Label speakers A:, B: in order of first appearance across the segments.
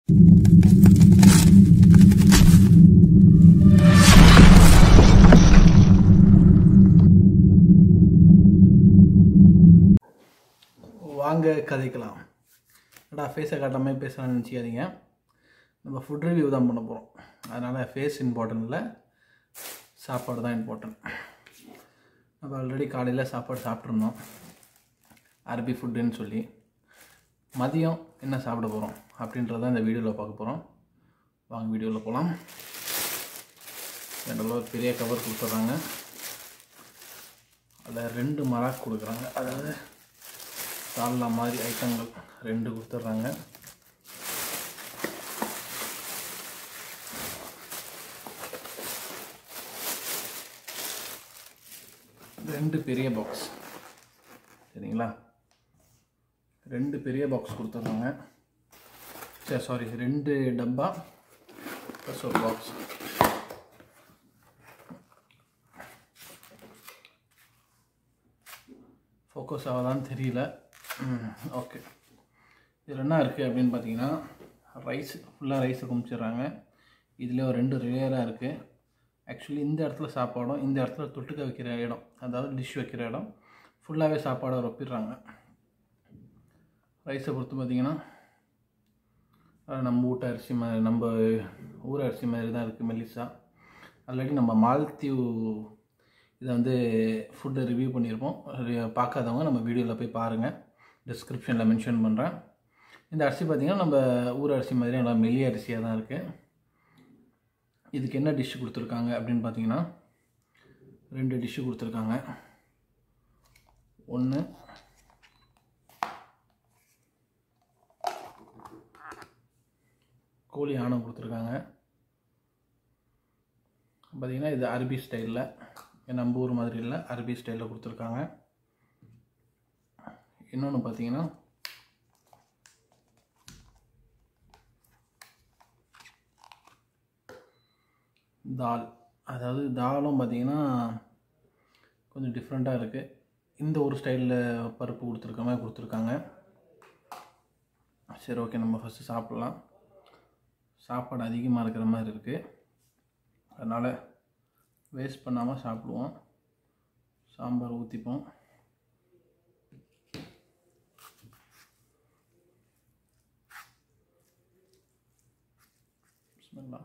A: வாங்க கதைக்கலாம் என்னடா ஃபேஸை காட்டாம பேசலாம்னு நினச்சிக்காதீங்க நம்ம ஃபுட் ரிவ்யூ தான் பண்ண போகிறோம் அதனால் ஃபேஸ் இம்பார்ட்டன்ட் இல்லை சாப்பாடு தான் இம்பார்ட்டன்ட் நம்ம ஆல்ரெடி காலையில் சாப்பாடு சாப்பிட்ருந்தோம் அரபி ஃபுட்டுன்னு சொல்லி மதியம் என்ன சாப்பிட போகிறோம் அப்படின்றத இந்த வீடியோவில் பார்க்க போகிறோம் வாங்க வீடியோவில் போகலாம் ரெண்டு ஒரு பெரிய கவர் கொடுத்துட்றாங்க அதில் ரெண்டு மராக் கொடுக்குறாங்க அதாவது சால்னா மாதிரி ஐட்டங்கள் ரெண்டு கொடுத்துட்றாங்க ரெண்டு பெரிய பாக்ஸ் சரிங்களா ரெண்டு பெரிய பாக்ஸ் கொடுத்துட்றாங்க சரி சாரி ரெண்டு டப்பா ப்ளஸ் ஒரு பாக்ஸ் ஃபோக்கஸ் ஆகுதான்னு தெரியல ஓகே இதில் என்ன இருக்குது அப்படின்னு பார்த்தீங்கன்னா ரைஸ் ஃபுல்லாக ரைஸை குமிச்சிடுறாங்க இதில் ஒரு ரெண்டு லேயராக இருக்குது ஆக்சுவலி இந்த இடத்துல சாப்பாடும் இந்த இடத்துல தொட்டுக்க வைக்கிற இடம் அதாவது டிஷ் வைக்கிற இடம் ஃபுல்லாகவே சாப்பாடை ரொப்பிடுறாங்க ரைஸை பொறுத்து பார்த்தீங்கன்னா அது நம்ம வீட்டு அரிசி மாதிரி நம்ம ஊர் அரிசி மாதிரி தான் இருக்குது மெல்லிசா ஆல்ரெடி நம்ம மால்தீவ் இதை வந்து ஃபுட்டை ரிவ்யூ பண்ணியிருப்போம் ரி- பார்க்காதவங்க நம்ம வீடியோவில் போய் பாருங்கள் டிஸ்கிரிப்ஷனில் மென்ஷன் பண்ணுறேன் இந்த அரிசி பார்த்திங்கன்னா நம்ம ஊர் அரிசி மாதிரி நல்லா மெல்லிய அரிசியாக தான் இருக்குது இதுக்கு என்ன டிஷ்ஷு கொடுத்துருக்காங்க அப்படின்னு பார்த்தீங்கன்னா ரெண்டு டிஷ்ஷு கொடுத்துருக்காங்க ஒன்று கோழி ஆணம் கொடுத்துருக்காங்க பார்த்தீங்கன்னா இது அரபி ஸ்டைலில் நம்ம ஊர் மாதிரி இல்லை அரபி ஸ்டைலில் கொடுத்துருக்காங்க இன்னொன்று பார்த்தீங்கன்னா தால் அதாவது தாலும் பார்த்தீங்கன்னா கொஞ்சம் டிஃப்ரெண்ட்டாக இருக்குது இந்த ஒரு ஸ்டைலில் பருப்பு கொடுத்துருக்க மாதிரி கொடுத்துருக்காங்க சரி ஓகே நம்ம ஃபஸ்ட்டு சாப்பிட்லாம் சாப்பாடு அதிகமாக இருக்கிற மாதிரி இருக்குது அதனால் வேஸ்ட் பண்ணாமல் சாப்பிடுவோம் சாம்பார் ஊற்றிப்போம் பிஸ்மில்லா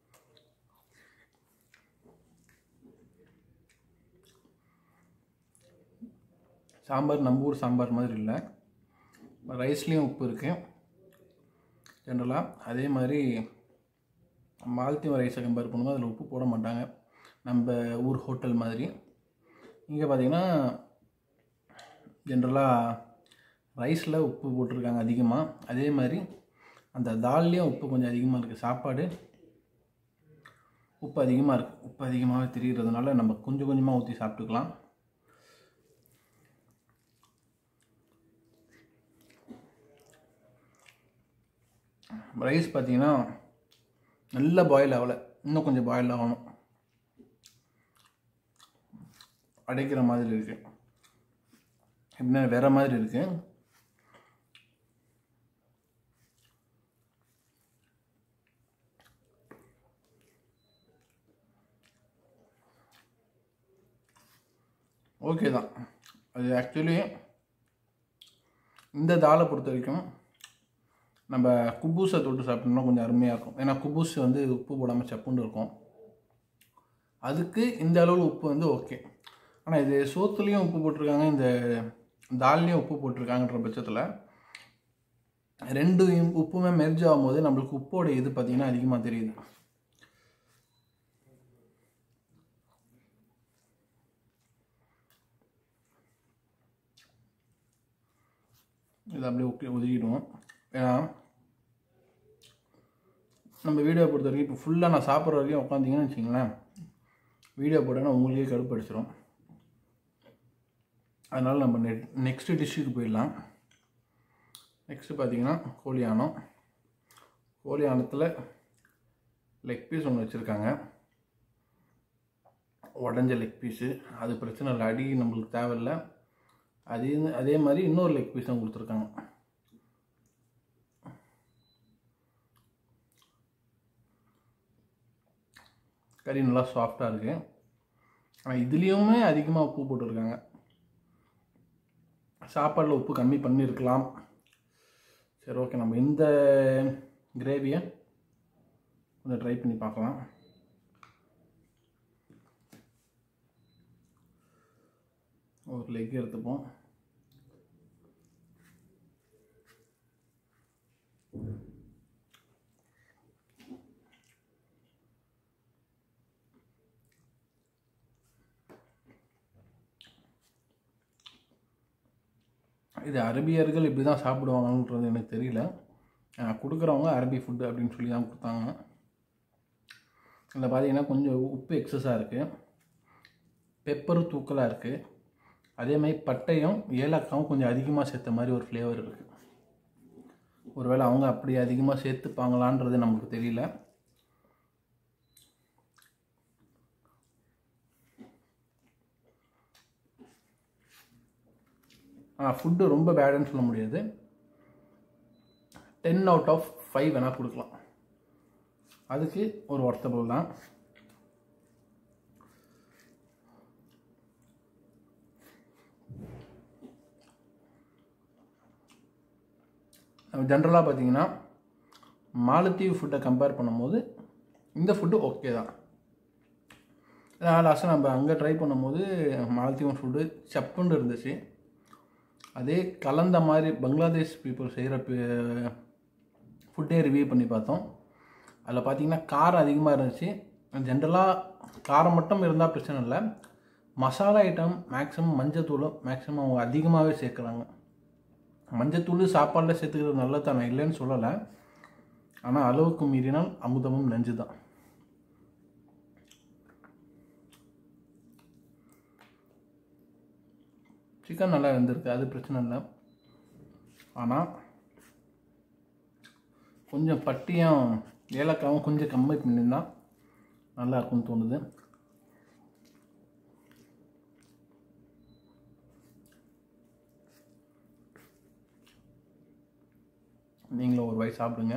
A: சாம்பார் நம்ம ஊர் சாம்பார் மாதிரி இல்லை ரைஸ்லேயும் உப்பு இருக்குது ஜென்ரலாக அதே மாதிரி மாலத்தீவு ரைஸை கம்பேர் பண்ணும்போது அதில் உப்பு போட மாட்டாங்க நம்ம ஊர் ஹோட்டல் மாதிரி இங்கே பார்த்தீங்கன்னா ஜென்ரலாக ரைஸில் உப்பு போட்டிருக்காங்க அதிகமாக அதே மாதிரி அந்த தால்லையும் உப்பு கொஞ்சம் அதிகமாக இருக்குது சாப்பாடு உப்பு அதிகமாக இருக்குது உப்பு அதிகமாகவே தெரிகிறதுனால நம்ம கொஞ்சம் கொஞ்சமாக ஊற்றி சாப்பிட்டுக்கலாம் ரைஸ் பார்த்தீங்கன்னா நல்லா பாயில் ஆகலை இன்னும் கொஞ்சம் பாயில் ஆகணும் அடைக்கிற மாதிரி இருக்கு எப்படின்னா வேற மாதிரி இருக்கு ஓகே தான் அது ஆக்சுவலி இந்த தாலை பொறுத்த வரைக்கும் நம்ம குபூஸை தொட்டு சாப்பிட்டோம்னா கொஞ்சம் அருமையாக இருக்கும் ஏன்னா குபூஸ் வந்து உப்பு போடாமல் சப்புன்னு இருக்கும் அதுக்கு இந்த அளவு உப்பு வந்து ஓகே ஆனால் இது சோத்துலேயும் உப்பு போட்டிருக்காங்க இந்த தால்லையும் உப்பு போட்டிருக்காங்கன்ற பட்சத்தில் ரெண்டு உப்புமே மெர்ஜ் ஆகும்போது நம்மளுக்கு உப்போட இது பார்த்திங்கன்னா அதிகமாக தெரியுது இதை அப்படியே ஒக்கி ஒதுக்கிடுவோம் ஏன்னா நம்ம வீடியோ பொறுத்த வரைக்கும் இப்போ ஃபுல்லாக நான் சாப்பிட்ற வரைக்கும் உட்காந்திங்கன்னு வச்சிங்களேன் வீடியோ போட்டோன்னா உங்களுக்கே கடுப்பு அடிச்சிடும் அதனால் நம்ம நெட் நெக்ஸ்ட்டு டிஷ்ஷுக்கு போயிடலாம் நெக்ஸ்ட்டு பார்த்தீங்கன்னா கோழி ஆணம் கோழி ஆணத்தில் லெக் பீஸ் ஒன்று வச்சுருக்காங்க உடஞ்ச லெக் பீஸு அது பிரச்சனை இல்லை அடி நம்மளுக்கு தேவையில்லை அதே அதே மாதிரி இன்னொரு லெக் பீஸும் கொடுத்துருக்காங்க கறி நல்லா சாஃப்டாக இருக்குது ஆனால் இதுலேயுமே அதிகமாக உப்பு போட்டிருக்காங்க சாப்பாடில் உப்பு கம்மி பண்ணியிருக்கலாம் சரி ஓகே நம்ம இந்த கிரேவியை கொஞ்சம் ட்ரை பண்ணி பார்க்கலாம் ஒரு லெக் எடுத்துப்போம் இது அரபியர்கள் இப்படி தான் சாப்பிடுவாங்கன்றது எனக்கு தெரியல ஆஹ் கொடுக்குறவங்க அரபி ஃபுட்டு அப்படின்னு சொல்லி தான் கொடுத்தாங்க இதில் பார்த்தீங்கன்னா கொஞ்சம் உப்பு எக்ஸஸாக இருக்குது பெப்பரும் தூக்கலாக இருக்குது அதே மாதிரி பட்டையும் ஏலக்காவும் கொஞ்சம் அதிகமாக சேர்த்த மாதிரி ஒரு ஃப்ளேவர் இருக்குது ஒருவேளை அவங்க அப்படி அதிகமாக சேர்த்துப்பாங்களான்றது நமக்கு தெரியல ஆ ஃபுட்டு ரொம்ப பேடுன்னு சொல்ல முடியாது டென் அவுட் ஆஃப் ஃபைவ் வேணால் கொடுக்கலாம் அதுக்கு ஒரு ஒர்த்தபிள் தான் ஜென்ரலாக பார்த்தீங்கன்னா மாலத்தீவு ஃபுட்டை கம்பேர் பண்ணும்போது இந்த ஃபுட்டு ஓகே தான் லாஸ்ட்டாக நம்ம அங்கே ட்ரை பண்ணும்போது மாலத்தீவன் ஃபுட்டு சப்புன்னு இருந்துச்சு அதே கலந்த மாதிரி பங்களாதேஷ் பீப்புள் செய்கிற ஃபுட்டே ரிவ்யூ பண்ணி பார்த்தோம் அதில் பார்த்தீங்கன்னா காரம் அதிகமாக இருந்துச்சு ஜென்ரலாக காரம் மட்டும் இருந்தால் பிரச்சனை இல்லை மசாலா ஐட்டம் மேக்ஸிமம் மஞ்சத்தூளும் மேக்ஸிமம் அவங்க அதிகமாகவே சேர்க்குறாங்க மஞ்சத்தூள் சாப்பாடில் சேர்த்துக்கிறது நல்லது தான் நான் இல்லைன்னு சொல்லலை ஆனால் அளவுக்கு மீறினால் அமுதமும் நஞ்சு தான் சிக்கன் நல்லா இருந்திருக்கு அது பிரச்சனை இல்லை ஆனால் கொஞ்சம் பட்டியும் ஏலக்காவும் கொஞ்சம் கம்மி பண்ணியிருந்தா நல்லா இருக்கும்னு தோணுது நீங்களும் ஒரு வாய் சாப்பிடுங்க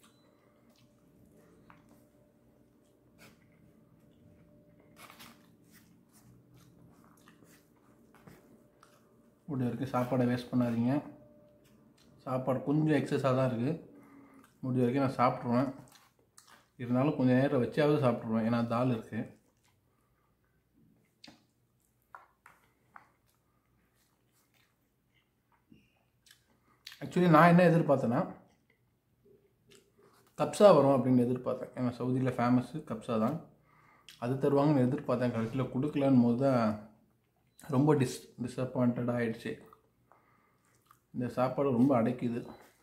A: முடிஞ்ச வரைக்கும் சாப்பாடை வேஸ்ட் பண்ணாதீங்க சாப்பாடு கொஞ்சம் எக்ஸஸாக தான் இருக்குது முடிஞ்ச வரைக்கும் நான் சாப்பிட்ருவேன் இருந்தாலும் கொஞ்சம் நேரம் வச்சாவது சாப்பிட்ருவேன் ஏன்னா தால் இருக்குது ஆக்சுவலி நான் என்ன எதிர்பார்த்தேன்னா கப்ஸா வரும் அப்படின்னு எதிர்பார்த்தேன் ஏன்னா சவுதியில் ஃபேமஸ்ஸு கப்ஸா தான் அது தருவாங்கன்னு எதிர்பார்த்தேன் கடைசியில் கொடுக்கலன்னு போது தான் ரொம்ப டிஸ் டிஸப்பாயிண்டடாக ஆயிடுச்சு இந்த சாப்பாடு ரொம்ப அடைக்குது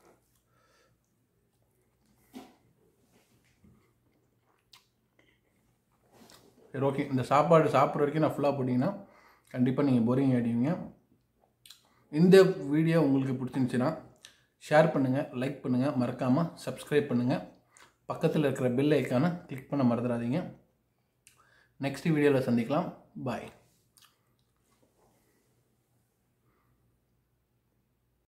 A: சரி ஓகே இந்த சாப்பாடு சாப்பிட்ற வரைக்கும் நான் ஃபுல்லாக போட்டிங்கன்னா கண்டிப்பாக நீங்கள் போரிங் ஆகிடுவீங்க இந்த வீடியோ உங்களுக்கு பிடிச்சிருந்துச்சின்னா ஷேர் பண்ணுங்கள் லைக் பண்ணுங்கள் மறக்காமல் சப்ஸ்கிரைப் பண்ணுங்கள் பக்கத்தில் இருக்கிற பெல் ஐக்கானை கிளிக் பண்ண மறந்துடாதீங்க நெக்ஸ்ட் வீடியோவில் சந்திக்கலாம் பாய்